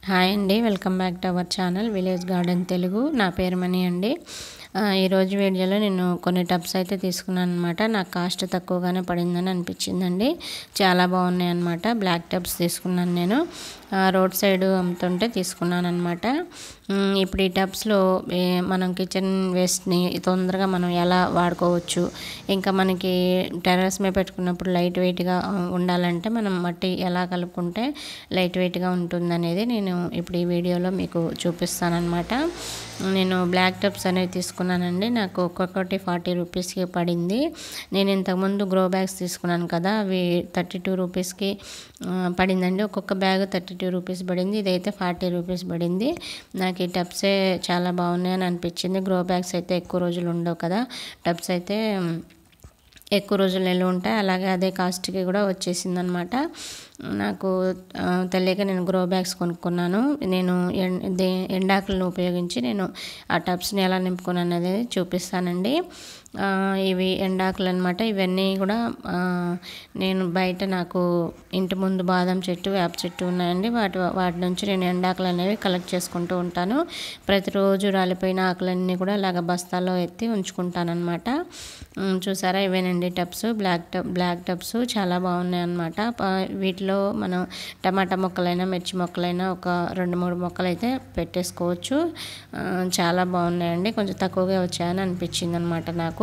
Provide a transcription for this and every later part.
hi అండి welcome back to our channel village garden Telugu నా పేరు మణి అండి ఆ, ఈరోజు వీడియోలో నేను కొన్ని టబ్స్ అయితే తీసుకున్నాను అనమాట నాకు కాస్ట్ తక్కువగానే పడిందని అనిపించిందండి చాలా బాగున్నాయి అనమాట బ్లాక్ టబ్స్ తీసుకున్నాను నేను ఆ, రోడ్ సైడ్ అమ్ముతుంటే తీసుకున్నాను అనమాట ఇప్పుడు ఈ టబ్స్లో ఏ- మనం కిచెన్ వేస్ట్ని తొందరగా మనం ఎలా వాడుకోవచ్చు ఇంకా మనకి టెర్రస్ మీద పెట్టుకున్నప్పుడు లైట్ వెయిట్గా ఉండాలంటే మనం మట్టి ఎలా కలుపుకుంటే లైట్ వెయిట్గా ఉంటుందనేది నేను ఇప్పుడు ఈ వీడియోలో మీకు చూపిస్తానమాట నేను బ్లాక్ టబ్స్ అనేవి తీసుకున్నానండి నాకు ఒక్కొక్కటి ఫార్టీ రూపీస్కి పడింది నేను ఇంతకుముందు గ్రో బ్యాగ్స్ తీసుకున్నాను కదా అవి థర్టీ టూ రూపీస్కి ఆ, పడిందండి ఒక్కొక్క బ్యాగ్ థర్టీ టూ రూపీస్ పడింది ఇదైతే ఫార్టీ రూపీస్ పడింది నాకు ఈ టబ్సే చాలా బాగున్నాయి అని అనిపించింది గ్రో బ్యాగ్స్ అయితే ఎక్కువ రోజులు ఉండవు కదా టబ్స్ అయితే మ్, ఎక్కువ రోజులు నిల్వ ఉంటాయి అలాగే అదే కాస్ట్కి కూడా వచ్చేసింది అనమాట నాకు ఆ, తెలియక నేను గ్రో బ్యాగ్స్ కొనుక్కున్నాను నేను ఎం- దే ఎండాకులను ఉపయోగించి నేను ఆ టబ్స్ని ఎలా నింపుకున్నాను అనేది చూపిస్తానండి ఆ, ఇవి ఎండాకులు అనమాట ఇవన్నీ కూడా ఆ, నేను బయట నాకు ఇంటి ముందు బాదం చెట్టు వేప చెట్టు ఉన్నాయండి వాటి వాటి నుంచి నేను ఎండాకులు అనేవి కలెక్ట్ చేసుకుంటూ ఉంటాను ప్రతిరోజు రాలిపోయిన ఆకులన్నీ కూడా ఇలాగ బస్తాలో ఎత్తి ఉంచుకుంటాను అనమాట చూసారా ఇవేనండి tubs black tub black tubs చాలా బాగున్నాయి అనమాట వీటిలో మనం టమాటా మొక్కలైనా మిర్చి మొక్కలైనా ఒక రెండు మూడు మొక్కలు అయితే పెట్టేసుకోవచ్చు ఆ, చాలా బాగున్నాయండి కొంచెం తక్కువగా వచ్చాయని అనిపించింది అనమాట నాకు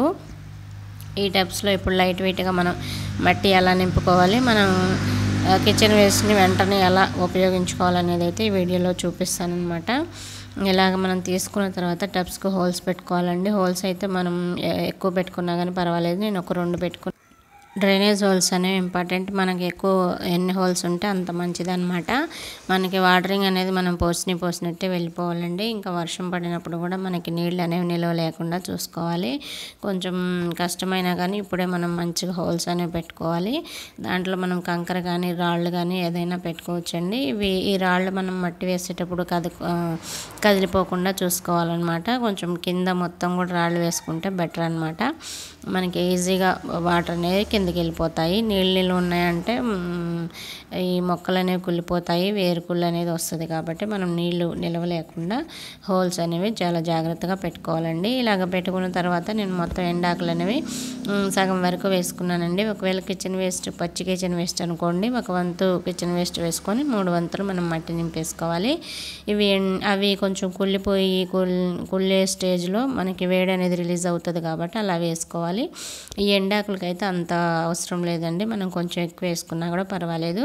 ఈ టబ్స్లో ఇప్పుడు లైట్ వెయిట్గా మనం మట్టి ఎలా నింపుకోవాలి మనం ఆ, కిచెన్ వేస్ట్ని వెంటనే ఎలా ఉపయోగించుకోవాలనేది అయితే ఈ వీడియోలో చూపిస్తానమాట ఇలాగ మనం తీసుకున్న తర్వాత టబ్స్కి హోల్స్ పెట్టుకోవాలండి హోల్స్ అయితే మనం ఎ- ఎక్కువ పెట్టుకున్నా కానీ పర్వాలేదు నేను ఒక రెండు పెట్టుకున్నాను డ్రైనేజ్ హోల్స్ అనేవి ఇంపార్టెంట్ మనకి ఎక్కువ ఎన్ని హోల్స్ ఉంటే అంత మంచిది అనమాట మనకి వాటరింగ్ అనేది మనం పోసిని పోసినట్టే వెళ్ళిపోవాలండి ఇంకా వర్షం పడినప్పుడు కూడా మనకి నీళ్ళు అనేవి నిల్వ లేకుండా చూసుకోవాలి కొంచెం కష్టమైనా కానీ ఇప్పుడే మనం మంచిగా హోల్స్ అనేవి పెట్టుకోవాలి దాంట్లో మనం కంకర కానీ రాళ్ళు కానీ ఏదైనా పెట్టుకోవచ్చండి ఇవి ఈ రాళ్ళు మనం మట్టి వేసేటప్పుడు కది ఆ, కదిలిపోకుండా చూసుకోవాలన్నమాట కొంచెం కింద మొత్తం కూడా రాళ్ళు వేసుకుంటే బెటర్ అనమాట మనకి ఈజీగా వాటర్ అనేది కిందకి వెళ్ళిపోతాయి నీళ్ళు నీళ్ళు ఉన్నాయంటే మ్, ఈ మొక్కలు అనేవి కుళ్ళిపోతాయి వేరుకుళ్ళు అనేది వస్తుంది కాబట్టి మనం నీళ్లు నిల్వ లేకుండా హోల్స్ అనేవి చాలా జాగ్రత్తగా పెట్టుకోవాలండి ఇలాగ పెట్టుకున్న తర్వాత నేను మొత్తం ఎండాకులు అనేవి మ్, సగం వరకు వేసుకున్నానండి ఒకవేళ కిచెన్ వేస్ట్ పచ్చి కిచెన్ వేస్ట్ అనుకోండి ఒక వంతు కిచెన్ వేస్ట్ వేసుకొని మూడు వంతులు మనం మట్టి నింపేసుకోవాలి ఇవి ఎన్- అవి కొంచెం కుళ్ళిపోయి కుల్ కుళ్ళే స్టేజ్లో మనకి వేడి అనేది రిలీజ్ అవుతుంది కాబట్టి అలా వేసుకోవాలి ఈ ఎండాకులకైతే అంత అవసరం లేదండి మనం కొంచెం ఎక్కువ వేసుకున్నా కూడా పర్వాలేదు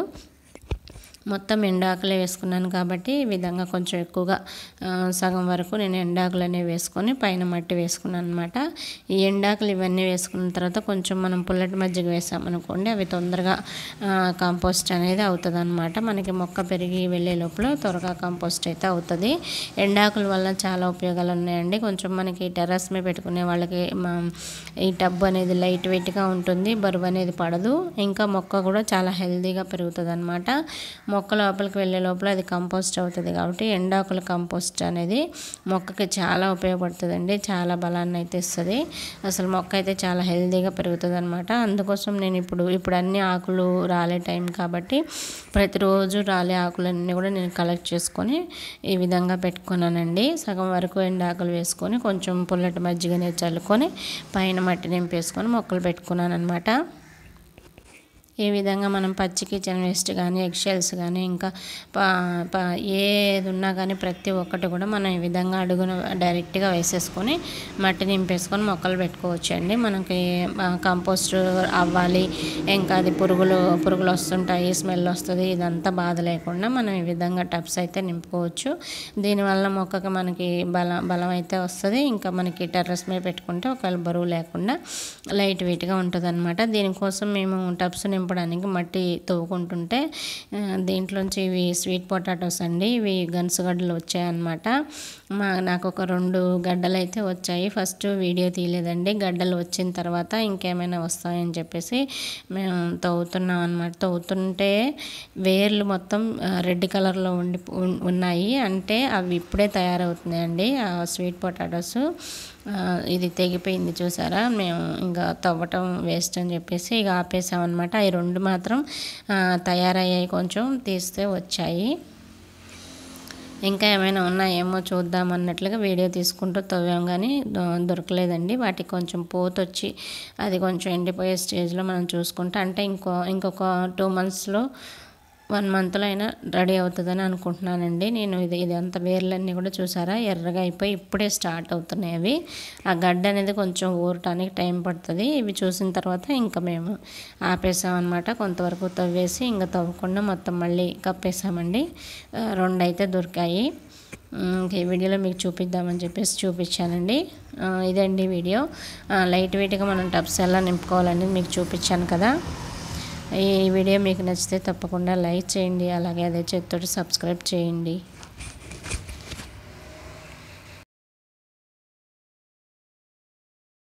మొత్తం ఎండాకులే వేసుకున్నాను కాబట్టి ఈ విధంగా కొంచెం ఎక్కువగా ఆ, సగం వరకు నేను ఎండాకులు అనేవి వేసుకొని పైన మట్టి వేసుకున్నాను అనమాట ఈ ఎండాకులు ఇవన్నీ వేసుకున్న తర్వాత కొంచెం మనం పుల్లటి మజ్జిగ వేసామనుకోండి అవి తొందరగా కంపోస్ట్ అనేది అవుతుంది అనమాట మనకి మొక్క పెరిగి వెళ్ళే లోపల త్వరగా కంపోస్ట్ అయితే అవుతుంది ఎండాకుల వల్ల చాలా ఉపయోగాలు ఉన్నాయండి కొంచెం మనకి టెర్రస్ మీద పెట్టుకునే వాళ్ళకి మా- ఈ టబ్ అనేది లైట్ వెయిట్గా ఉంటుంది బరువు అనేది పడదు ఇంకా మొక్క కూడా చాలా హెల్తీగా పెరుగుతుంది అనమాట మొక్క లోపలికి వెళ్ళే లోపల అది కంపోస్ట్ అవుతుంది కాబట్టి ఎండాకుల కంపోస్ట్ అనేది మొక్కకి చాలా ఉపయోగపడుతుందండి చాలా బలాన్ని అయితే ఇస్తుంది అసలు మొక్క అయితే చాలా హెల్తీగా పెరుగుతుంది అనమాట అందుకోసం నేను ఇప్పుడు ఇప్పుడు అన్ని ఆకులు రాలే టైం కాబట్టి ప్రతిరోజు రాలే ఆకులన్నీ కూడా నేను కలెక్ట్ చేసుకొని ఈ విధంగా పెట్టుకున్నానండి సగం వరకు ఎండాకులు వేసుకొని కొంచెం పుల్లటి మజ్జిగనే చల్లుకొని పైన మట్టి నింపేసుకొని మొక్కలు పెట్టుకున్నాను అనమాట ఈ విధంగా మనం పచ్చి కిచెన్ వేస్ట్ కానీ ఎగ్షెల్స్ కానీ ఇంకా ప- ప- ఏది ఉన్నా కానీ ప్రతి ఒక్కటి కూడా మనం ఈ విధంగా అడుగున డైరెక్ట్గా వేసేసుకొని మట్టి నింపేసుకొని మొక్కలు పెట్టుకోవచ్చు అండి మనకి ఆ, కంపోస్ట్ అవ్వాలి ఇంకా అది పురుగులు పురుగులు వస్తుంటాయి స్మెల్ వస్తుంది ఇదంతా బాధ లేకుండా మనం ఈ విధంగా టబ్స్ అయితే నింపుకోవచ్చు దీనివల్ల మొక్కకి మనకి బలం బలం అయితే వస్తుంది ఇంకా మనకి టెర్రస్ మీద పెట్టుకుంటే ఒకవేళ బరువు లేకుండా లైట్ వెయిట్గా ఉంటుంది అనమాట దీనికోసం మేము టబ్స్ నింపడానికి మట్టి తవ్వుకుంటుంటే ఆ, దీంట్లోంచి ఇవి స్వీట్ పొటాటోస్ అండి ఇవి గన్సుగడ్డలు వచ్చాయన్నమాట మా నాకు ఒక రెండు గడ్డలు అయితే వచ్చాయి ఫస్ట్ వీడియో తీయలేదండి గడ్డలు వచ్చిన తర్వాత ఇంకేమైనా వస్తాయని చెప్పేసి మేము తవ్వుతున్నాం అనమాట తవ్వుతుంటే వేర్లు మొత్తం ఆ, రెడ్ కలర్లో ఉండి ఉన్- ఉన్నాయి అంటే అవి ఇప్పుడే తయారవుతున్నాయండి ఆ స్వీట్ పొటాటోస్ ఆ, ఇది తెగిపోయింది చూసారా మేము ఇంకా తవ్వటం వేస్ట్ అని చెప్పేసి ఇక ఆపేసామన్నమాట అవి రెండు మాత్రం ఆ, తయారయ్యాయి కొంచెం తీస్తే వచ్చాయి ఇంకా ఏమైనా ఉన్నాయేమో చూద్దాం అన్నట్లుగా వీడియో తీసుకుంటూ తవ్వాం కానీ దొ- దొరకలేదండి వాటికి కొంచెం పోత వచ్చి అది కొంచెం ఎండిపోయే స్టేజ్లో మనం చూసుకుంటే అంటే ఇంకో ఇంకొక టూ మంత్స్లో వన్ మంత్లో అయినా రెడీ అవుతుందని అనుకుంటున్నానండి నేను ఇది ఇదంతా వేర్లన్నీ కూడా చూసారా ఎర్రగా అయిపోయి ఇప్పుడే స్టార్ట్ అవుతున్నాయి అవి ఆ గడ్డ అనేది కొంచెం ఊరటానికి టైం పడుతుంది ఇవి చూసిన తర్వాత ఇంకా మేము ఆపేసాం అనమాట కొంతవరకు తవ్వేసి ఇంకా తవ్వకుండా మొత్తం మళ్ళీ కప్పేసామండి ఆ, రెండు అయితే దొరికాయి ఉమ్, ఇంక ఈ వీడియోలో మీకు చూపిద్దామని చెప్పేసి చూపించానండి ఆ, ఇదండి వీడియో ఆ, లైట్ వెయిట్గా మనం టబ్స్ ఎలా నింపుకోవాలని మీకు చూపించాను కదా ఈ వీడియో మీకు నచ్చితే తప్పకుండా లైక్ చేయండి అలాగే అదే చేతితోటి సబ్స్క్రైబ్ చేయండి